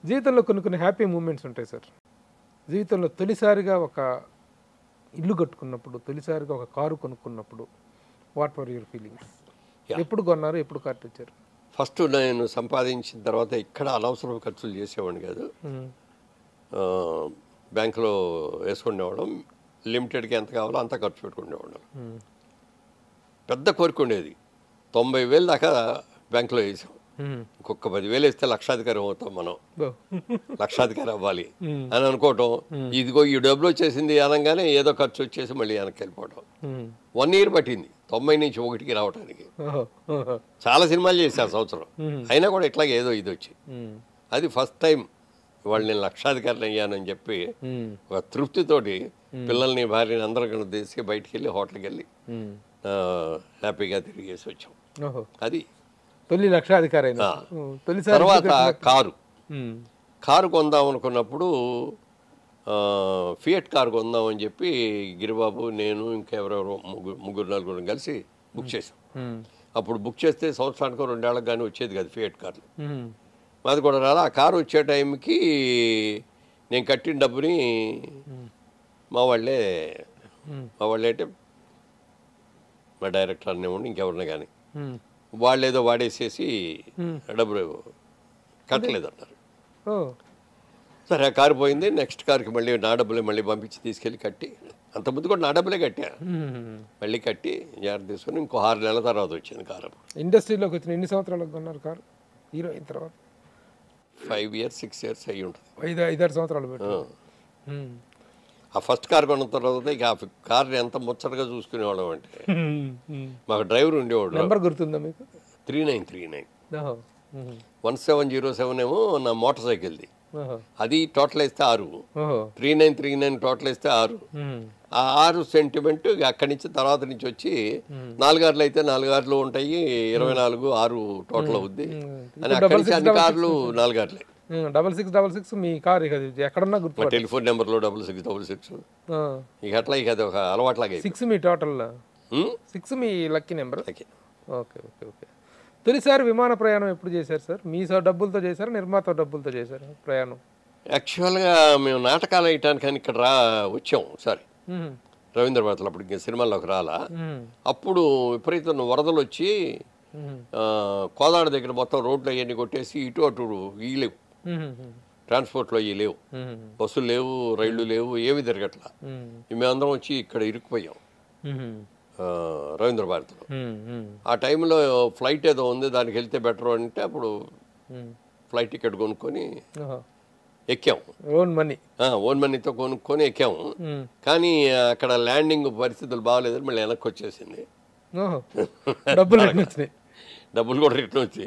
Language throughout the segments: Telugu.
జీవితంలో కొన్ని కొన్ని హ్యాపీ మూమెంట్స్ ఉంటాయి సార్ జీవితంలో తొలిసారిగా ఒక ఇల్లు కట్టుకున్నప్పుడు తొలిసారిగా ఒక కారు కొనుక్కున్నప్పుడు వాట్ ఫర్ యువర్ ఫీలింగ్స్ ఎప్పుడు కొన్నారు ఎప్పుడు కార్ తెచ్చారు ఫస్ట్ నేను సంపాదించిన తర్వాత ఇక్కడ అనవసరం ఖర్చులు చేసేవాడిని కాదు ఆ, బ్యాంకులో వేసుకునేవాళ్ళం లిమిటెడ్కి ఎంత కావాలో అంత ఖర్చు పెట్టుకునేవాళ్ళం పెద్ద కోరిక ఉండేది తొంభై వేలు దాకా బ్యాంకులో వేసాం ఇంకొక పదివేలు వేస్తే లక్షాధికారి అవుతాం మనం లక్షాధికారి అవ్వాలి అని అనుకోవటం ఇదిగో ఈ డబ్బులు వచ్చేసింది అనగానే ఏదో ఖర్చు వచ్చేసి మళ్ళీ వెనక్కి వెళ్ళిపోవటం వన్ ఇయర్ పట్టింది తొంభై నుంచి ఒకటికి రావడానికి చాలా సినిమాలు చేశా ఆ సంవత్సరం అయినా కూడా ఇట్లాగే ఏదో ఇది వచ్చి అది ఫస్ట్ టైం ఇవాళ నేను లక్షాధికారిని అయ్యానని చెప్పి ఒక తృప్తితోటి పిల్లల్ని భార్యని అందరికీ తీసి బయటికి వెళ్ళి హోటల్కి వెళ్ళి ఆ, హ్యాపీగా తిరిగేసి వచ్చాం ఓహో అది తొలి లక్షాధికారి అయిన ఆ. తొలిసారి తర్వాత కారు ఉమ్. కారు కొందాం అనుకున్నప్పుడు ఆ, ఫియట్ కారు కొందాం అని చెప్పి గిరిబాబు నేను ఇంకెవరెవరో ముగ్గురు ముగ్గురు నలుగురు కలిసి బుక్ చేసాం ఉమ్. అప్పుడు బుక్ చేస్తే సంవత్సరానికి రెండేళ్ళకి కానీ వచ్చేది కదా ఫియట్ కార్లు ఉమ్. మాది కూడా రాలా ఆ కారు వచ్చే టైంకి నేను కట్టిన డబ్బుని మా వాళ్ళే మా వాళ్ళే అంటే మా డైరెక్టర్ అనేవాడిని ఇంకెవరిని కానీ ఉమ్. వాళ్ళు ఏదో వాడేసేసి డబ్బులు కట్టలేదన్నారు ఓ సరే ఆ కారు పోయింది నెక్స్ట్ కార్కి మళ్ళీ నా డబ్బులే మళ్ళీ పంపించి తీసుకెళ్ళి కట్టి అంతకుముందు కూడా నా డబ్బులే కట్టా ఉమ్. మళ్ళీ కట్టి జాగ్రత్త తీసుకొని ఇంకో ఆరు నెలల తర్వాత వచ్చింది కారు ఇండస్ట్రీలోకి వచ్చిన ఎన్ని సంవత్సరాలకు కొన్నారు కారు హీరో అయిన తర్వాత ఫైవ్ ఇయర్స్ సిక్స్ ఇయర్స్ అయ్యి ఉంటుంది ఐదు ఐదారు సంవత్సరాలు పెట్టి ఉమ్. ఆ ఫస్ట్ కార్ కొన్న తర్వాత ఇక ఆ కార్ని ఎంత ముచ్చటగా చూసుకునేవాళ్ళం అంటే ఉమ్. ఉమ్. మాకు డ్రైవర్ ఉండేవాడు నెంబర్ గుర్తుందా మీకు త్రీ నైన్ త్రీ నైన్ ఓహో um. One seven zero seven ఏమో నా మోటార్ సైకిల్ది ఓహో అది టోటల్ వేస్తే ఆరు ఓహో three nine three nine total వేస్తే ఆరు ఉమ్. ఆ ఆరు సెంటిమెంట్ ఇక అక్కడి నుంచి తర్వాత నుంచి వచ్చి నాలుగార్లు అయితే నాలుగార్లు ఉంటాయి ఇరవై నాలుగు ఆరు టోటల్ అవుద్ది అని అక్కడి నుంచి అన్ని కార్లు నాలుగార్లే um. Double six double six మీ కార్ ఇక ఇది ఎక్కడన్నా మా గుర్తు టెలిఫోన్ నెంబర్లో డబుల్ సిక్స్ డబుల్ సిక్స్ ఇక అట్లా ఇక అది ఒక అలవాట్లాగా అయిపోయింది. సిక్స్ మీ టోటల్ ఉమ్? సిక్స్ మీ lucky number okay. Okay okay okay తొలిసారి విమాన ప్రయాణం ఎప్పుడు చేశారు సార్ మీ సో డబ్బులతో చేశారా నిర్మాత డబ్బులతో చేశారా ప్రయాణం యాక్చువల్గా మేము నాటకాలు వేయటానికి అని ఇక్కడ రా వచ్చాం సరే ఉమ్. రవీంద్ర భారత్లో అప్పుడు ఇంక సినిమాల్లోకి రాలా ఉమ్. అప్పుడు విపరీతం వరదలు వచ్చి ఉమ్. ఆ, కోదాడ దగ్గర మొత్తం రోడ్లు అవన్నీ కొట్టేసి ఇటు అటు ఈ లేవు ఉమ్. ఉమ్. ట్రాన్స్పోర్ట్లో ఇవి లేవు ఉమ్. బస్సులు లేవు రైళ్లు లేవు ఏవి తిరగట్లా ఉమ్. మేమందరం వచ్చి ఇక్కడ ఇరుక్కుపోయాం ఉమ్. ఆ, రవీంద్ర భారత్లో ఉమ్. ఉమ్. ఆ టైంలో ఫ్లైట్ ఏదో ఉంది దానికి వెళ్తే బెటర్ అంటే అప్పుడు ఉమ్. ఫ్లైట్ టికెట్ కొనుక్కొని ఓహో. ఎక్కాం ఓన్ మనీ ఆ, ఓన్ మనీతో కొనుక్కొని ఎక్కాము ఉమ్. కానీ అక్కడ ల్యాండింగ్ పరిస్థితులు బాగాలేదని మళ్ళీ వెనక్కి వచ్చేసింది ఓహో డబ్బులు ఎన్ని వచ్చినాయి డబ్బులు కూడా రిటర్న్ వచ్చి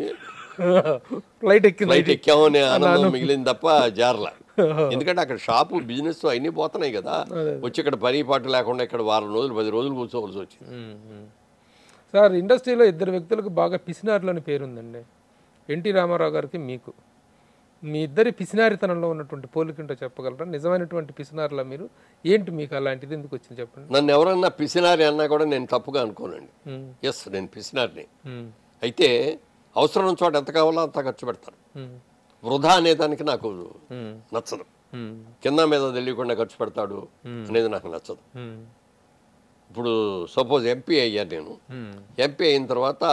ఫ్లైట్ ఎక్కింది ఫ్లైట్ ఎక్కామనే ఆనందం మిగిలింది తప్ప జారల ఎందుకంటే అక్కడ షాపు బిజినెస్ అన్నీ పోతున్నాయి కదా వచ్చి ఇక్కడ పని పాటు లేకుండా ఇక్కడ వారం రోజులు పది రోజులు కూర్చోవలసి వచ్చింది ఉమ్. ఉమ్. సార్ ఇండస్ట్రీలో ఇద్దరు వ్యక్తులకు బాగా పిసినారులు అని పేరుందండి ఎన్టీ రామారావు గారికి మీకు మీ ఇద్దరి పిసినారితనంలో ఉన్నటువంటి పోలికంటో చెప్పగలరా నిజమైనటువంటి పిసినారులా మీరు ఏంటి మీకు అలాంటిది ఎందుకు వచ్చింది చెప్పండి నన్ను ఎవరన్నా పిసినారి అన్నా కూడా నేను తప్పుగా అనుకోనండి ఉమ్. ఎస్ నేను పిసినారిని ఉమ్. అయితే అవసరం చోట ఎంత కావాలో అంత ఖర్చు పెడతాను ఉమ్. వృధా అనేదానికి నాకు ఉమ్. నచ్చదు ఉమ్. కింద మీద తెలియకుండా ఖర్చు పెడతాడు అనేది నాకు నచ్చదు ఉమ్. ఇప్పుడు సపోజ్ ఎంపీ అయ్యాను నేను ఉమ్. ఎంపీ అయిన తర్వాత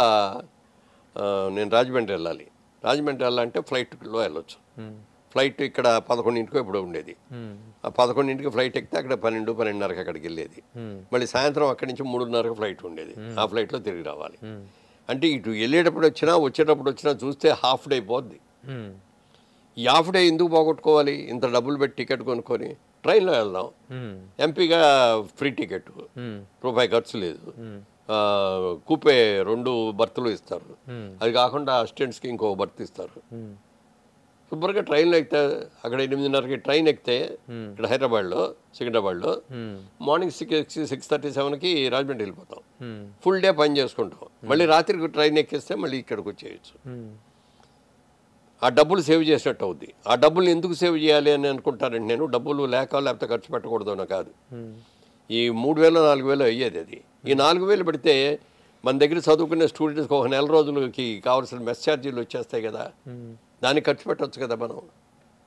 ఆ, నేను రాజమండ్రి వెళ్ళాలి రాజమండ్రి వెళ్ళాలంటే ఫ్లైట్లో వెళ్ళొచ్చు ఉమ్. ఫ్లైట్ ఇక్కడ పదకొండింటికో ఇప్పుడు ఉండేది ఉమ్. ఆ పదకొండింటికి ఫ్లైట్ ఎక్కితే అక్కడ పన్నెండు పన్నెండున్నరకి అక్కడికి వెళ్ళేది ఉమ్. మళ్ళీ సాయంత్రం అక్కడి నుంచి మూడున్నరకు ఫ్లైట్ ఉండేది ఆ ఫ్లైట్లో తిరిగి రావాలి ఉమ్. అంటే ఇటు వెళ్ళేటప్పుడు వచ్చినా వచ్చేటప్పుడు వచ్చినా చూస్తే హాఫ్ డే పోద్ది ఉమ్. ఈ హాఫ్ డే ఎందుకు పోగొట్టుకోవాలి ఇంత డబ్బులు పెట్టి టికెట్ కొనుక్కొని ట్రైన్లో వెళ్దాం ఉమ్. ఎంపీగా ఫ్రీ టికెట్ ఉమ్. రూపాయి ఖర్చు లేదు ఉమ్. ఆ, కూపే రెండు బర్తులు ఇస్తారు ఉమ్. అది కాకుండా అసిస్టెంట్స్కి ఇంకో బర్త్ ఇస్తారు ఉమ్. శుభ్రంగా ట్రైన్లో ఎక్కితే అక్కడ ఎనిమిదిన్నరకి ట్రైన్ ఎక్కితే ఇక్కడ హైదరాబాద్లో సికింద్రాబాద్లో um. Morning six six thirty సెవెన్కి రాజమండ్రి వెళ్ళిపోతాం ఉమ్. ఫుల్ డే పని చేసుకుంటాం మళ్ళీ రాత్రికి ట్రైన్ ఎక్కిస్తే మళ్ళీ ఇక్కడికి వచ్చేయచ్చు ఉమ్. ఆ డబ్బులు సేవ్ చేసినట్టు అవుద్ది ఆ డబ్బులు ఎందుకు సేవ్ చేయాలి అని అనుకుంటానంటే నేను డబ్బులు లేక లేకపోతే ఖర్చు పెట్టకూడదు అని కాదు ఉమ్. ఈ మూడు వేలు నాలుగు వేలు అయ్యేది అది ఈ నాలుగు వేలు పెడితే మన దగ్గర చదువుకునే స్టూడెంట్స్కి ఒక నెల రోజులకి కావాల్సిన మెస్ ఛార్జీలు వచ్చేస్తాయి కదా ఉమ్. దానికి ఖర్చు పెట్టవచ్చు కదా మనం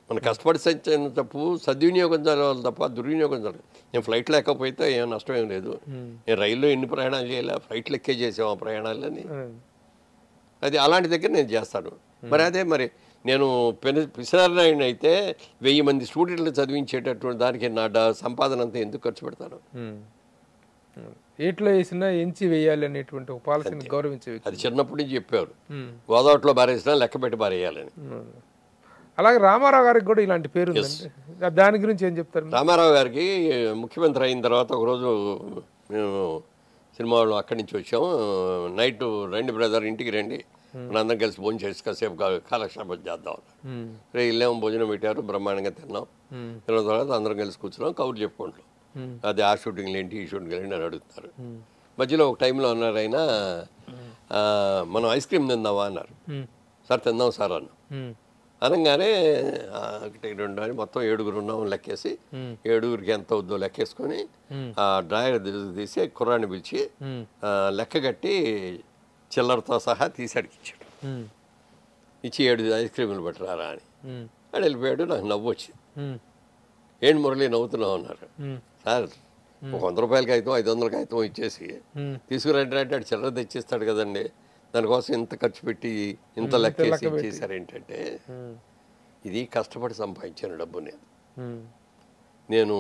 మన కష్టపడి సంచిన తప్పు సద్వినియోగం జరగాలి తప్ప దుర్వినియోగం జరగదు నేను ఫ్లైట్ లేకపోతే ఏం నష్టం ఏం లేదు నేను రైల్లో ఎన్ని ప్రయాణాలు చేయాలి ఫ్లైట్లు ఎక్కే చేసాం ఆ ప్రయాణాలని ఉమ్, అది అలాంటి దగ్గర నేను చేస్తాను మరి అదే మరి నేను పెను పిసినారాయణ అయితే వెయ్యి మంది స్టూడెంట్లు చదివించేటటువంటి దానికి నా డ- సంపాదన అంతా ఎందుకు ఖర్చు పెడతాను ఉమ్. ఉమ్. ఏట్లో వేసినా ఎంచి వేయాలి అనేటువంటి ఒక పాలసీని గౌరవించే వ్యక్తి అది చిన్నప్పటి నుంచి చెప్పారు ఉమ్. గోదావరిలో బారేసినా లెక్క పెట్టి బారేయాలని ఉమ్. అలాగే రామారావు గారికి కూడా ఇలాంటి పేరు ఉందండి దాని గురించి ఏం చెప్తారు మీరు? రామారావు గారికి ముఖ్యమంత్రి అయిన తర్వాత ఒకరోజు మేము సినిమా వాళ్ళు అక్కడి నుంచి వచ్చాము నైట్ రండి బ్రదర్ ఇంటికి రండి మనందరం కలిసి భోజనం చేసి కాసేపు కా- కాలక్షేపం చేద్దాం ఉమ్. రే ఇల్లేమో భోజనం పెట్టారు బ్రహ్మాండంగా తిన్నాం ఉమ్. తిన్న తర్వాత అందరం కలిసి కూర్చున్నాం కబుర్లు చెప్పుకుంటాం ఉమ్. అది ఆ షూటింగ్లు ఏంటి ఈ షూటింగ్లు ఏంటి అని అడుగుతారు మధ్యలో ఒక టైంలో అన్నారు ఆయన "ఆ, మనం ఐస్ క్రీమ్ తిందామా అన్నారు ఉమ్. సార్ తిందాం సార్ అన్న ఉమ్. అనగానే ఆ, ఒకటి రెండు అని మొత్తం ఏడుగురు ఉన్నాం లెక్కేసి ఉమ్. ఏడుగురికి ఎంత అవుద్దో లెక్కేసుకొని ఉమ్. ఆ డ్రాయర్ తీసి కుర్రాన్ని పిలిచి ఉమ్. ఆ, లెక్క కట్టి చిల్లరతో సహా తీసి అడిగిచ్చాడు ఉమ్. ఇచ్చి ఏడు ఐస్ క్రీములు పెట్టరారా అని ఉమ్. ఆడు వెళ్ళిపోయాడు నాకు నవ్వు వచ్చింది ఉమ్. ఏంటి మురళి నవ్వుతున్నావు అన్నారు ఉమ్. సార్ ఒక వంద రూపాయలకి అయితే ఐదు వందలకి అయితే ఇచ్చేసి ఉమ్. తీసుకురండి అంటే ఆడు చిల్లర తెచ్చిస్తాడు కదండి దానికోసం ఇంత ఖర్చు పెట్టి ఇంత లెక్కేసి ఇచ్చేసారు ఏంటంటే ఉమ్. ఇది కష్టపడి సంపాదించిన డబ్బు నేను ఉమ్. నేను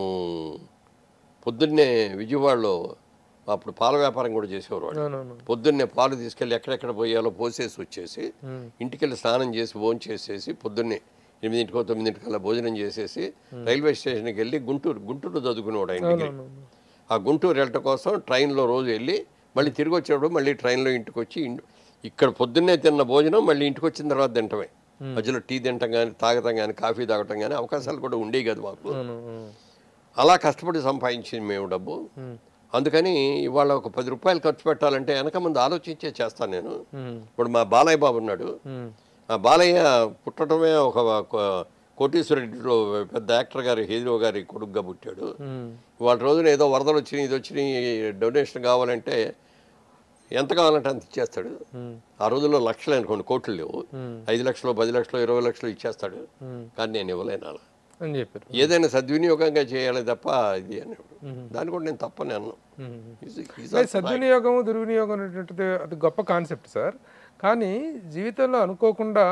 పొద్దున్నే విజయవాడలో అప్పుడు పాల వ్యాపారం కూడా చేసేవారు వాళ్ళు అవునవును పొద్దున్నే పాలు తీసుకెళ్ళి ఎక్కడెక్కడ పోయాలో పోసేసి వచ్చేసి ఉమ్. ఇంటికెళ్ళి స్నానం చేసి భోజనం చేసేసి పొద్దున్నే ఎనిమిదింటికో తొమ్మిదింటికల్లా భోజనం చేసేసి రైల్వే స్టేషన్కి వెళ్ళి గుంటూరు గుంటూరు చదువుకునేవాడు ఆయన డిగ్రీ అవునవును ఆ గుంటూరు వెళ్ళటం కోసం ట్రైన్లో రోజు వెళ్ళి మళ్ళీ తిరిగి వచ్చేటప్పుడు మళ్ళీ ట్రైన్లో ఇంటికి వచ్చి ఇన్- ఇక్కడ పొద్దున్నే తిన్న భోజనం మళ్ళీ ఇంటికి వచ్చిన తర్వాత తింటమే మధ్యలో టీ తింటాం కానీ తాగటం కానీ కాఫీ తాగటం కానీ అవకాశాలు కూడా ఉండేవి కదా మాకు అవును అవును. అలా కష్టపడి సంపాదించింది మేము డబ్బు ఉమ్. అందుకని ఇవాళ ఒక పది రూపాయలు ఖర్చు పెట్టాలంటే వెనక ముందు ఆలోచించే చేస్తాను నేను ఉమ్. ఇప్పుడు మా బాలయ్య బాబు ఉన్నాడు ఉమ్. ఆ బాలయ్య పుట్టడమే ఒక ఒక కోటీశ్వరెడ్డిలో పెద్ద యాక్టర్ గారి హీరో గారి కొడుకుగా పుట్టాడు ఉమ్. వాళ్ళ రోజున ఏదో వరదలు వచ్చినాయి ఇది వచ్చినాయి డొనేషన్ కావాలంటే ఎంత కావాలంటే అంత ఇచ్చేస్తాడు ఉమ్. ఆ రోజుల్లో లక్షలు అనుకోండి కోట్లు లేవు ఉమ్. ఐదు లక్షలు పది లక్షలు ఇరవై లక్షలు ఇచ్చేస్తాడు ఉమ్. కానీ నేను ఇవ్వలేను అలా అని చెప్పారు ఏదైనా సద్వినియోగంగా చేయాలి తప్ప ఇది అని దాన్ని కూడా నేను తప్పని అన్నాను ఉమ్. He's- he's అంటే సద్వినియోగం దుర్వినియోగం అనేటువంటిది అది గొప్ప కాన్సెప్ట్ సార్ కానీ జీవితంలో అనుకోకుండా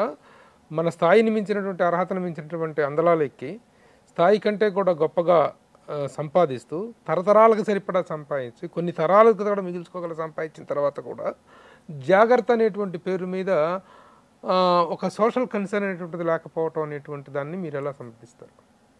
మన స్థాయిని మించినటువంటి అర్హతను మించినటువంటి అందలాలు ఎక్కి స్థాయి కంటే కూడా గొప్పగా ఆ, సంపాదిస్తూ తరతరాలకు సరిపడా సంపాదించి కొన్ని తరాలకు కూడా మిగుల్చుకోగల సంపాదించిన తర్వాత కూడా జాగ్రత్త అనేటువంటి పేరు మీద ఆ, ఒక సోషల్ కన్సర్న్ అనేటువంటిది లేకపోవటం అనేటువంటి దాన్ని మీరు ఎలా సమర్థిస్తారు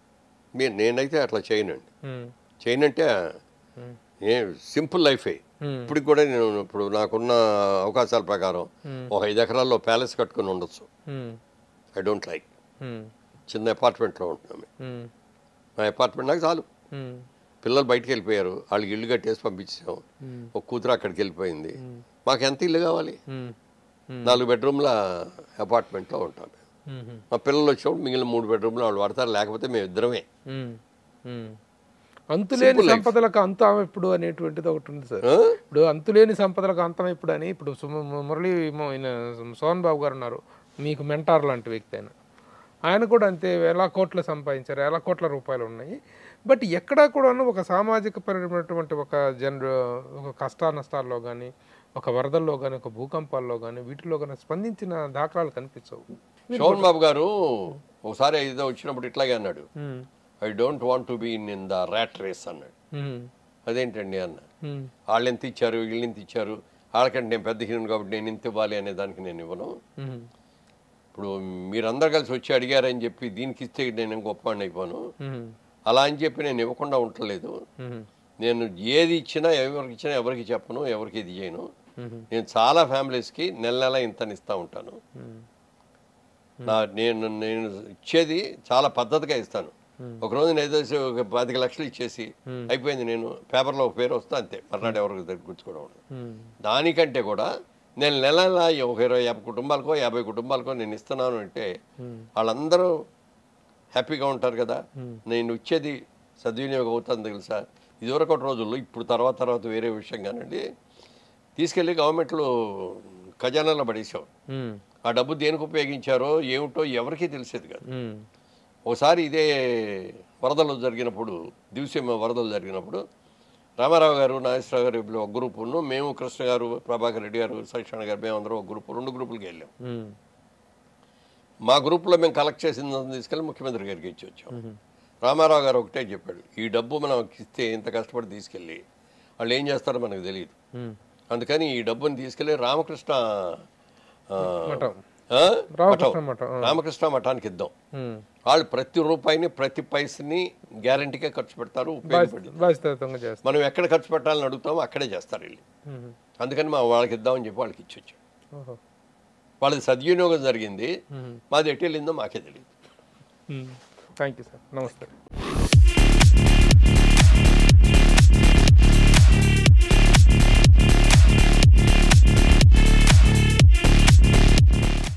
మీరు నేనైతే అట్లా చేయనండి ఉమ్. చేయనంటే ఉమ్. ఏ సింపుల్ లైఫే ఉమ్. ఇప్పుడు కూడా నేను ఇప్పుడు నాకున్న అవకాశాల ప్రకారం ఒక ఐదు ఎకరాల్లో ప్యాలెస్ కట్టుకుని ఉండొచ్చు um. I don't like um. చిన్న అపార్ట్మెంట్లో ఉంటున్నాం మేము. ఉమ్. మా అపార్ట్మెంట్ నాకు చాలు ఉమ్. పిల్లలు బయటికి వెళ్ళిపోయారు వాళ్ళకి ఇల్లు కట్టేసి పంపించాం ఉమ్. ఒక కూతురు అక్కడికి వెళ్ళిపోయింది మాకు ఎంత ఇల్లు కావాలి ఉమ్. ఉమ్. నాలుగు బెడ్రూమ్ల అపార్ట్మెంట్లో ఉంటాం మేము. ఉమ్. మా పిల్లలు వచ్చినప్పుడు మిగిలిన మూడు బెడ్రూమ్లు వాళ్ళు పడతారు లేకపోతే మేము ఇద్దరమే ఉమ్. ఉమ్. అంతులేని సంపదలకు అంతం ఎప్పుడు అనేటువంటిది ఒకటి ఉంది సార్ ఆ? ఇప్పుడు అంతులేని సంపదలకు అంతం ఎప్పుడు అని ఇప్పుడు సుమ- ము- మురళి మ- ఈయన సోహన్ బాబు గారు ఉన్నారు మీకు మెంటార్ లాంటి వ్యక్తి ఆయన ఆయన కూడా అంతే వేల కోట్లు సంపాదించారు వేల కోట్ల రూపాయలు ఉన్నాయి బట్ ఎక్కడా కూడా ఒక సామాజిక పరమైనటువంటి ఒక జన ఒక కష్ట నష్టాల్లో కానీ ఒక వరదల్లో కానీ ఒక భూకంపాల్లో కానీ వీటిలో కానీ స్పందించిన దాఖలాలు కనిపించవు శోభన్ బాబు గారు ఒకసారి ఏదో వచ్చినప్పుడు ఇట్లాగే అన్నాడు um. I don't want to be in in the rat race అన్నాడు ఉమ్. అదేంటండి అన్న ఉమ్. వాళ్ళు ఎంత ఇచ్చారు వీళ్ళు ఎంత ఇచ్చారు వాళ్ళకంటే నేను పెద్ద హీరోని కాబట్టి నేను ఇంత ఇవ్వాలి అనే దానికి నేను ఇవ్వను ఉమ్. ఇప్పుడు మీరందరు కలిసి వచ్చి అడిగారని చెప్పి దీనికి ఇస్తే నేను గొప్పవాడిని అయిపోను ఉమ్. అలా అని చెప్పి నేను ఇవ్వకుండా ఉండలేదు ఉమ్. నేను ఏది ఇచ్చినా ఎవరికి ఇచ్చినా ఎవరికి చెప్పను ఎవరికి ఇది చేయను ఉమ్. నేను చాలా ఫ్యామిలీస్కి నెల నెల ఇంతని ఇస్తూ ఉంటాను ఉమ్. నా నేను నేను ఇచ్చేది చాలా పద్ధతిగా ఇస్తాను ఒక రోజు నేను ఏదో ఒక పాతిక లక్షలు ఇచ్చేసి అయిపోయింది నేను పేపర్లో ఒక పేరు వస్తా అంతే మర్నాడు ఎవరికి దగ్గర గుర్తుకోవడం ఉండదు. ఉమ్. దానికంటే కూడా నేను నెల నెల ఒక ఇరవై యాభై కుటుంబాలకో యాభై కుటుంబాలకో నేను ఇస్తున్నాను అంటే వాళ్ళందరూ హ్యాపీగా ఉంటారు కదా నేను ఇచ్చేది సద్వినియోగం అవుతుంది తెలుసా ఇదివరకు ఒక రోజుల్లో ఇప్పుడు తర్వాత తర్వాత వేరే విషయం కానండి తీసుకెళ్ళి గవర్నమెంట్లో ఖజానాలో పడేసాం ఉమ్. ఆ డబ్బు దేనికి ఉపయోగించారో ఏమిటో ఎవరికీ తెలిసేది కాదు ఉమ్. ఒకసారి ఇదే వరదలు జరిగినప్పుడు దివసీమ వరదలు జరిగినప్పుడు రామారావు గారు నాగేశ్వరరావు గారు వీళ్ళు ఒక గ్రూపును మేము కృష్ణ గారు ప్రభాకర్ రెడ్డి గారు సత్యనారాయణ గారు మేము అందరం ఒక గ్రూపు రెండు గ్రూపులకి వెళ్ళాం ఉమ్, మా గ్రూప్లో మేము కలెక్ట్ చేసింది తీసుకెళ్ళి ముఖ్యమంత్రి గారికి ఇచ్చి వచ్చాం రామారావు గారు ఒకటే చెప్పాడు ఈ డబ్బు మనం ఇస్తే ఇంత కష్టపడి తీసుకెళ్ళి వాళ్ళు ఏం చేస్తారో మనకు తెలియదు ఉమ్. అందుకని ఈ డబ్బుని తీసుకెళ్ళి రామకృష్ణ ఆ, మఠం ఆ? రామకృష్ణ మఠం. మఠం ఆ. రామకృష్ణ మఠానికి ఇద్దాం ఉమ్. వాళ్ళు ప్రతి రూపాయిని ప్రతి పైసని గ్యారంటీగా ఖర్చు పెడతారు ఉపయోగపడి బాధ్యతాయుతంగా చేస్తారు మనం ఎక్కడ ఖర్చు పెట్టాలని అడుగుతామో అక్కడే చేస్తారు వీళ్ళు ఉమ్. అందుకని మా వాళ్ళకి ఇద్దామని చెప్పి వాళ్ళకి ఇచ్చి వచ్చాం ఓహో వాళ్ళది సద్వినియోగం జరిగింది ఉమ్. మాది ఎటు వెళ్ళిందో మాకే తెలియదు థ్యాంక్ యూ సార్ నమస్తే